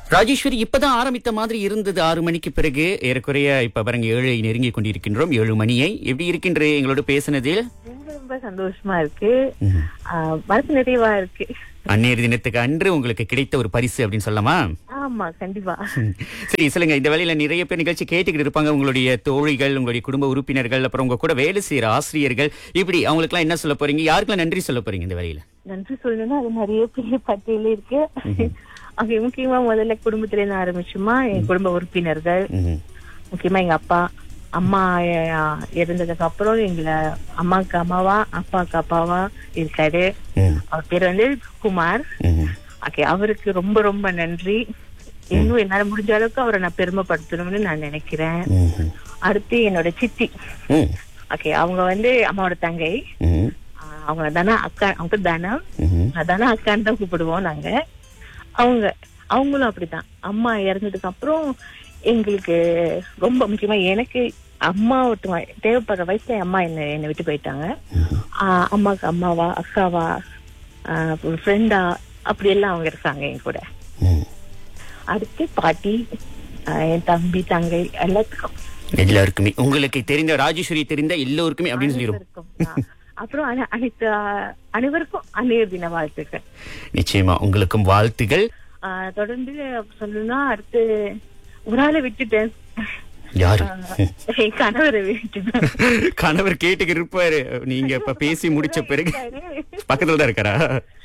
ராஜேஸ்வரி இப்பதான் ஆரம்பித்த மாதிரி இருந்தது ஆறு மணிக்கு பிறகு ஏறக்குறைய இப்ப பாருங்க ஏழை நெருங்கி கொண்டிருக்கின்றோம் ஏழு மணியை எப்படி இருக்கின்ற எங்களோட பேசினதில் ரொம்ப ரொம்ப சந்தோஷமா இருக்கு ஆஹ் மனசு நிறைவா இருக்கு அந்நேர தினத்துக்கு அன்று உங்களுக்கு கிடைத்த ஒரு பரிசு அப்படின்னு சொல்லலாமா ஆமா கண்டிப்பா ம். சரி சொல்லுங்க இந்த வேலையில நிறைய பேர் நிகழ்ச்சி கேட்டுக்கிட்டு இருப்பாங்க உங்களுடைய தோழிகள் உங்களுடைய குடும்ப உறுப்பினர்கள் அப்புறம் உங்க கூட வேலை செய்யற ஆசிரியர்கள் இப்படி அவங்களுக்குலாம் என்ன சொல்ல போறீங்க யாருக்கெல்லாம் நன்றி சொல்ல போறீங்க இந்த வேலையில நன்றி சொல்லணும்னா அது நிறைய பெரிய பட்டியல இருக்கு அங்க முக்கியமா முதல்ல குடும்பத்துல இருந்து ஆரம்பிச்சுமா என் குடும்ப உறுப்பினர்கள் ம்ஹும். முக்கியமா எங்க அப்பா அம்மா அஹ், இறந்ததுக்கு அப்புறம் எங்களை அம்மாக்கு அம்மாவா அப்பாவுக்கு அப்பாவா இருக்காரு ம். அவர் பேர் வந்து குமார் ம்ஹும். ஓகே அவருக்கு ரொம்ப ரொம்ப நன்றி இன்னும் என்னால முடிஞ்ச அளவுக்கு அவரை நான் பெருமைப்படுத்தணும்னு நான் நினைக்கிறேன் ம்ஹும். அடுத்து என்னோட சித்தி ம். ஓகே அவங்க வந்து அம்மாவோட தங்கை ம்ஹும். ஆஹ் அவங்க தானா அக்கா அவங்க தானா ம்ஹும். அதானே அக்கான்னு தான் கூப்பிடுவோம் நாங்க அவங்க அவங்களும் அப்படிதான் அம்மா இறந்ததுக்கு அப்புறம் எங்களுக்கு ரொம்ப முக்கியமா எனக்கு அம்மா ஒருத்தவங்க தேவைப்படுற வயசுல என் அம்மா என்ன என்னை விட்டு போயிட்டாங்க ஆஹ் அம்மாக்கு அம்மாவா அக்காவா ஃப்ரெண்டா அப்படி எல்லாம் அவங்க இருக்காங்க என் கூட ம். அடுத்து பாட்டி ஆஹ் என் தம்பி தங்கை எல்லாத்துக்கும் எல்லாருக்குமே உங்களுக்கு தெரிந்த ராஜேஸ்வரி தெரிந்த எல்லோருக்குமே அப்படின்னு சொல்லிடும் அனைவருக்கும். ஆஹ் அப்புறம் அன- அனைத்து ஆஹ் அனைவருக்கும் அந்நியர் தின வாழ்த்துக்கள் நிச்சயமா உங்களுக்கும் வாழ்த்துகள் ஆஹ் தொடர்ந்து சொல்லணும்னா அடுத்து ஒரு ஆளை விட்டுட்டேன் யாரு ஆஹ் என் கணவரை விட்டுட்டேன் கணவர் கேட்டுக்கு இருப்பாரு நீங்க இப்ப பேசி முடிச்ச பிறகு பக்கத்துல தான் இருக்காரா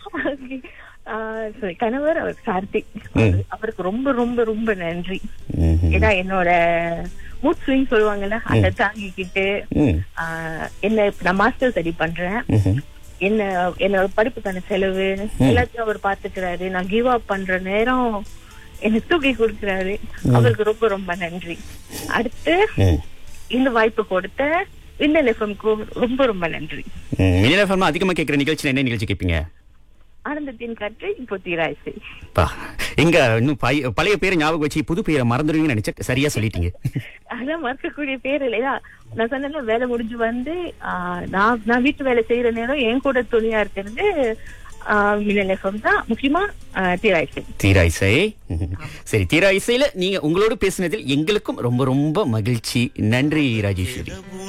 ஆஹ் sorry, கணவர் அவர் கார்த்திக் ம். அவருக்கு ரொம்ப ரொம்ப ரொம்ப நன்றி ம்ஹும். ஏன்னா என்னோட மூட் ஸ்விங் சொல்லுவாங்கல்ல அதை தாங்கிக்கிட்டு ம். ஆஹ் என்ன இப்ப நான் மாஸ்டர் ஸ்டடி பண்றேன் ம்ஹும். என்ன என்னோட படிப்புக்கான செலவு எல்லாத்தையும் அவர் பாத்துக்கிறாரு நான் கிவ் அப் பண்ற நேரம் எனக்கு தூக்கி கொடுக்கிறாரு அவருக்கு ரொம்ப ரொம்ப நன்றி அடுத்து ம். இந்த வாய்ப்பு கொடுத்த விண்ணல் எஃப்எம்க்கு ரொம்ப ரொம்ப நன்றி ம். மின்னல் FM அதிகமா கேட்கிற நிகழ்ச்சியில என்ன நிகழ்ச்சி கேட்பீங்க ஆனந்தத்தின் காற்று இப்போ தீராய்ச்சி பா எங்க இன்னும் பழைய- பழைய பேரை ஞாபகம் வச்சு புது பேரை மறந்துடுவீங்கன்னு நினைச்சேன் சரியா சொல்லிட்டீங்க அதான் மறக்கக்கூடிய பேர் இல்லையா நான் சொன்னேன்ல வேலை முடிஞ்சு வந்து ஆஹ், நான் நான் வீட்டு வேலை செய்யற நேரம் என் கூட துணியா இருக்கிறது மின்னல் எஃப்எம் தான் முக்கியமா ஆஹ், தீராய்ச்சி தீரா இசை ம்ஹும். சரி தீரா இசையில நீங்க உங்களோட பேசினதில் எங்களுக்கும் ரொம்ப ரொம்ப மகிழ்ச்சி நன்றி ராஜேஸ்வரி